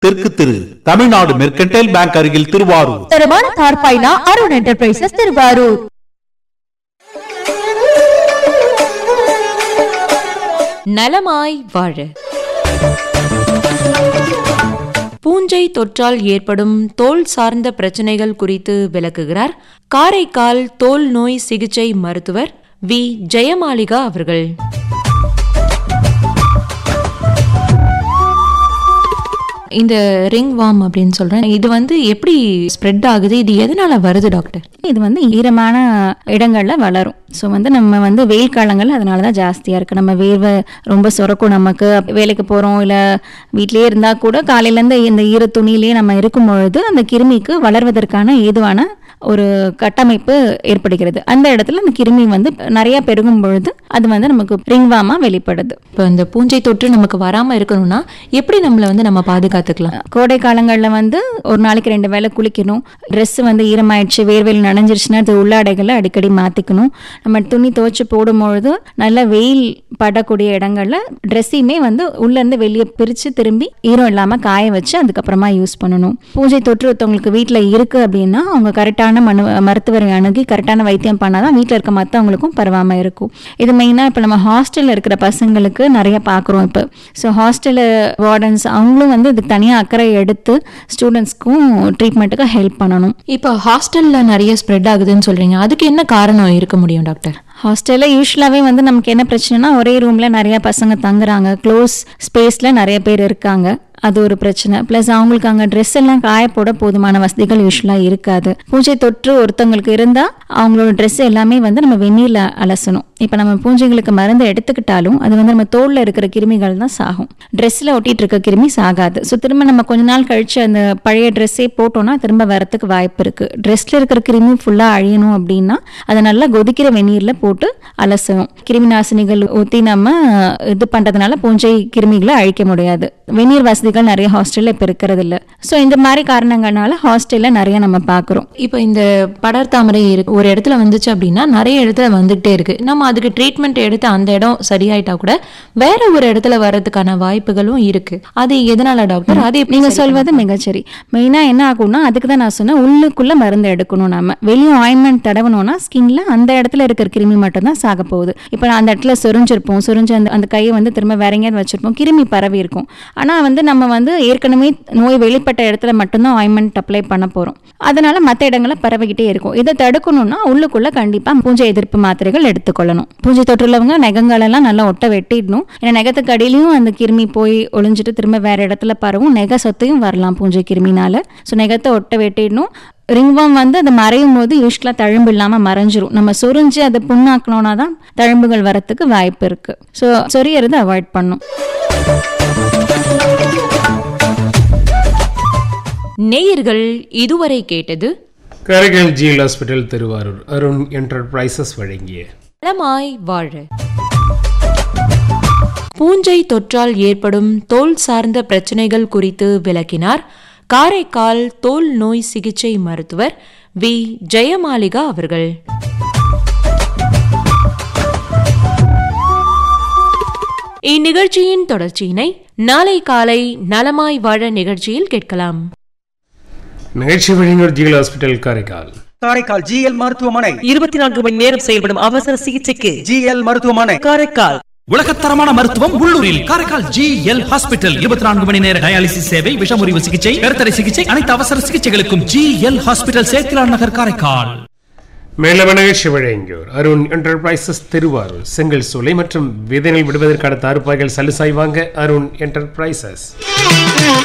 தெற்கு திரு Tamil Nadu mercantile bank அருகில் திருவாரூர் தரமான தார்பாய்னா அருண் என்டர்பிரைசஸ் திருவாரூர் நலமாய் வாழ பூஞ்சை தொற்றால் ஏற்படும் தோல் சார்ந்த பிரச்சனைகள் குறித்து விளக்குகிறார் காரைக்கால் தோல் நோய் சிகிச்சை மருத்துவர் வி ஜெயமாலிகா அவர்கள் இந்த ரிங் வார்ம் அப்படின்னு சொல்றேன் இது வந்து எப்படி ஸ்ப்ரெட் ஆகுது இது எதனால வருது டாக்டர் இது வந்து ஈரமான இடங்கள்ல வளரும் ஸோ வந்து நம்ம வந்து வெயில் காலங்கள்ல அதனால தான் ஜாஸ்தியாக இருக்குது நம்ம வேர்வை ரொம்ப சுரக்கும் நமக்கு வேலைக்கு போகிறோம் இல்லை வீட்டிலேயே இருந்தால் கூட காலையிலேருந்து இந்த ஈர துணியிலேயே நம்ம இருக்கும் பொழுது அந்த கிருமிக்கு வளர்வதற்கான ஏதுவான ஒரு கட்டமைப்பு ஏற்படுகிறது அந்த இடத்துல அந்த கிருமி வந்து நிறைய பெருகும் பொழுது அது வந்து நமக்கு ரிங்வாமா வெளிப்படுது இப்போ இந்த பூஞ்சை தொற்று நமக்கு வராம இருக்கணும்னா எப்படி நம்மளை வந்து நம்ம பாதுகாத்துக்கலாம் கோடை காலங்களில் வந்து ஒரு நாளைக்கு ரெண்டு வேளை குளிக்கணும் ட்ரெஸ் வந்து ஈரமாயிடுச்சு வேர்வையில் நனைஞ்சிருச்சுன்னா அது உள்ளாடைகளை அடிக்கடி மாற்றிக்கணும் நம்ம துணி துவைச்சு போடும்பொழுது நல்ல வெயில் படக்கூடிய இடங்கள்ல ட்ரெஸ்ஸையுமே வந்து உள்ளேருந்து வெளியே பிரித்து திரும்பி ஈரம் இல்லாமல் காய வச்சு அதுக்கப்புறமா யூஸ் பண்ணணும் பூஜை தொற்று ஒருத்தவங்களுக்கு வீட்டில் இருக்குது அப்படின்னா அவங்க கரெக்டான மனு மருத்துவரை அணுகி கரெக்டான வைத்தியம் பண்ணால் தான் வீட்டில் இருக்க மற்றவங்களுக்கும் பரவாமல் இருக்கும் இது மெயினாக இப்போ நம்ம ஹாஸ்டலில் இருக்கிற பசங்களுக்கு நிறைய பார்க்குறோம் இப்போ ஸோ ஹாஸ்டல் வார்டன்ஸ் அவங்களும் வந்து இதுக்கு தனியாக அக்கறை எடுத்து ஸ்டூடெண்ட்ஸ்க்கும் ட்ரீட்மெண்ட்டுக்கு ஹெல்ப் பண்ணணும் இப்போ ஹாஸ்டல்ல நிறைய ஸ்ப்ரெட் ஆகுதுன்னு சொல்றீங்க அதுக்கு என்ன காரணம் இருக்க முடியும் டாக்டர் ஹாஸ்டலில் யூஸ்வலாகவே வந்து நமக்கு என்ன பிரச்சனைனா ஒரே ரூமில் நிறைய பசங்க தங்குறாங்க க்ளோஸ் ஸ்பேஸில் நிறைய பேர் இருக்காங்க அது ஒரு பிரச்சனை ப்ளஸ் அவங்களுக்கு அங்கே ட்ரெஸ் எல்லாம் காய போட போதுமான வசதிகள் யூஸ்வலாக இருக்காது பூஞ்சை தொற்று ஒருத்தவங்களுக்கு இருந்தால் அவங்களோட ட்ரெஸ் எல்லாமே வந்து நம்ம வெந்நீரில் அலசணும் இப்போ நம்ம பூஞ்சைங்களுக்கு மருந்து எடுத்துக்கிட்டாலும் அது வந்து நம்ம தோலில் இருக்கிற கிருமிகள் தான் சாகும் ட்ரெஸ்ஸில் ஒட்டிட்டு இருக்க கிருமி சாகாது ஸோ திரும்ப நம்ம கொஞ்ச நாள் கழிச்சு அந்த பழைய ட்ரெஸ்ஸே போட்டோம்னா திரும்ப வரத்துக்கு வாய்ப்பு இருக்குது ட்ரெஸ்ஸில் இருக்கிற கிருமி ஃபுல்லாக அழியணும் அப்படின்னா அதை நல்லா கொதிக்கிற வெந்நீரில் போட்டு அலசணும் கிருமி நாசினிகள் ஊற்றி நம்ம இது பண்ணுறதுனால பூஞ்சை கிருமிகளை அழிக்க முடியாது வெந்நீர் வசதிகள் நிறைய ஹாஸ்டலில் இப்போ இருக்கிறது இல்லை ஸோ இந்த மாதிரி காரணங்கள்னால ஹாஸ்டலில் நிறைய நம்ம பார்க்குறோம் இப்போ இந்த படர்தாமரை இருக்கு ஒரு இடத்துல வந்துச்சு அப்படின்னா நிறைய இடத்துல வந்துகிட்டே இருக்கு நம்ம அதுக்கு ட்ரீட்மெண்ட் எடுத்து அந்த இடம் சரியாயிட்டா கூட வேற ஒரு இடத்துல வர்றதுக்கான வாய்ப்புகளும் இருக்கு அது எதனால டாக்டர் அது எப்படி நீங்க சரி சொல்வது மிகச்சரி மெயினா என்ன ஆகும்னா அதுக்கு தான் நான் சொன்னேன் உள்ளுக்குள்ள மருந்து எடுக்கணும் நாம வெளியே ஆயின்மெண்ட் தடவணும்னா ஸ்கின்ல அந்த இடத்துல இருக்கிற கிருமி மட்டும்தான் சாக போகுது இப்போ அந்த இடத்துல சொரிஞ்சிருப்போம் சொரிஞ்சு அந்த அந்த கையை வந்து திரும்ப வேற எங்கேயாவது வச்சிருப்போம் கிருமி பரவி இருக்கும் ஆனா வந்து நம்ம வந்து ஏற்கனவே நோய் வெளிப்பட்ட இடத்துல மட்டும்தான் ஆயின்மெண்ட் அப்ளை பண்ண போறோம் அதனால மற்ற இடங்கள்ல பரவிக்கிட்டே இருக்கும் இதை தடுக்கணும்னா உள்ளுக்குள்ள கண்டிப்பா பூஞ்சை எதிர்ப்பு மாத்திரைகள் எடுத்துக்கொள்ளணும் பூஞ்சை தொற்றுள்ளவங்க நகங்களெல்லாம் நல்லா ஒட்ட வெட்டிடணும் ஏன்னா நகத்துக்கு அடியிலையும் அந்த கிருமி போய் ஒளிஞ்சிட்டு திரும்ப வேற இடத்துல பரவும் நெக சொத்தையும் வரலாம் பூஞ்சை கிருமினால ஸோ நெகத்தை ஒட்ட வெட்டிடணும் ரிங்வாம் வந்து அது மறையும் போது யூஸ்வலாக தழும்பு இல்லாமல் மறைஞ்சிரும் நம்ம சொரிஞ்சு அதை புண்ணாக்கணும்னா தான் தழும்புகள் வரத்துக்கு வாய்ப்பு இருக்கு ஸோ சொரியறதை அவாய்ட் பண்ணும் நேயர்கள் இதுவரை கேட்டது Karaikal GL hospital Tiruvarur Arun enterprises வழங்கிய நலமாய் வாழ பூஞ்சை தொற்றால் ஏற்படும் தோல் சார்ந்த பிரச்சனைகள் குறித்து விளக்கினார் காரைக்கால் தோல் நோய் சிகிச்சை மருத்துவர் வி ஜெயமாலிகா அவர்கள் இந்நிகழ்ச்சியின் தொடர்ச்சியினை நாளை காலை நலமாய் வாழ நிகழ்ச்சியில் கேட்கலாம் நிகழ்ச்சி வழங்கியோர் GL hospital Karaikal Karaikal GL மருத்துவமனை இருபத்தி நான்கு மணி நேரம் செயல்படும் அவசர சிகிச்சைக்கு ஜிஎல் மருத்துவமனை காரைக்கால் உலகத்தரமான மருத்துவம் உள்ளூரில் காரைக்கால் ஜி எல் ஹாஸ்பிட்டல் இருபத்தி நான்கு மணி நேர டயாலிசிஸ் சேவை விஷமுறிவு சிகிச்சை கருத்தடை சிகிச்சை அனைத்து அவசர சிகிச்சைகளுக்கும் G L hospital Sethilan Nagar Karaikal மேலும் நிகழ்ச்சி வழங்கியோர் அருண் என்டர்பிரைசஸ் திருவாரூர் செங்கல் சூளை மற்றும் விதைகள் விடுவதற்கான தார்ப்பாய்கள் சலுசாய் வாங்க அருண் என்டர்பிரைசஸ்